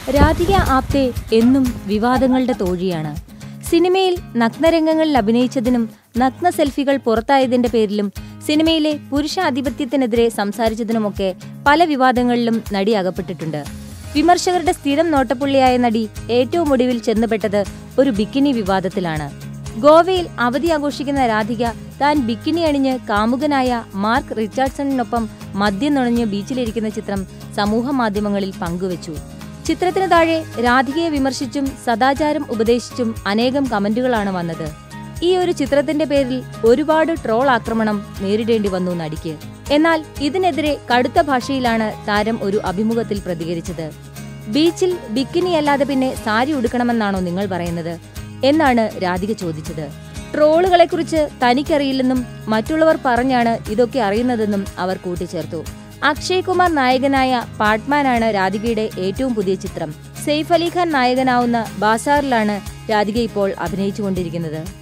രാധിക ആപ്തെ എന്നും വിവാദങ്ങളുടെ തോഴിയാണ് സിനിമയിൽ നഗ്നരംഗങ്ങളിൽ അഭിനയിച്ചതിനും നഗ്ന സെൽഫികൾ പുറത്തായതിന്റെ പേരിലും സിനിമയിലെ പുരുഷാധിപത്യത്തിനെതിരെ സംസാരിച്ചതിനുമൊക്കെ പല വിവാദങ്ങളിലും നടി അകപ്പെട്ടിട്ടുണ്ട് വിമർശകരുടെ സ്ഥിരം നോട്ടപ്പുള്ളിയായ നടി ഏറ്റവും ഒടുവിൽ ചെന്നുപെട്ടത് ഒരു ബിക്കിനി വിവാദത്തിലാണ് ഗോവയിൽ അവധി ആഘോഷിക്കുന്ന രാധിക താൻ ബിക്കിനി അണിഞ്ഞ് കാമുകനായ മാർക്ക് റിച്ചാർഡ്സണിനൊപ്പം മദ്യം നുണഞ്ഞ് ബീച്ചിലിരിക്കുന്ന ചിത്രം സമൂഹ മാധ്യമങ്ങളിൽ പങ്കുവച്ചു ചിത്രത്തിന് താഴെ രാധികയെ വിമർശിച്ചും സദാചാരം ഉപദേശിച്ചും അനേകം കമന്റുകളാണ് വന്നത് ഈ ഒരു ചിത്രത്തിന്റെ പേരിൽ ഒരുപാട് ട്രോൾ ആക്രമണം നേരിടേണ്ടി വന്നു നടിക്ക് എന്നാൽ ഇതിനെതിരെ കടുത്ത ഭാഷയിലാണ് താരം ഒരു അഭിമുഖത്തിൽ പ്രതികരിച്ചത് ബീച്ചിൽ ബിക്കിനി അല്ലാതെ പിന്നെ സാരി ഉടുക്കണമെന്നാണോ നിങ്ങൾ പറയുന്നത് എന്നാണ് രാധിക ചോദിച്ചത് ട്രോളുകളെക്കുറിച്ച് തനിക്കറിയില്ലെന്നും മറ്റുള്ളവർ പറഞ്ഞാണ് ഇതൊക്കെ അറിയുന്നതെന്നും അവർ കൂട്ടിച്ചേർത്തു അക്ഷയ് കുമാർ നായകനായ പാട്ട്മാനാണ് രാധികയുടെ ഏറ്റവും പുതിയ ചിത്രം സെയ്ഫ് അലി ഖാൻ നായകനാവുന്ന ബാസാറിലാണ് രാധിക ഇപ്പോൾ അഭിനയിച്ചുകൊണ്ടിരിക്കുന്നത്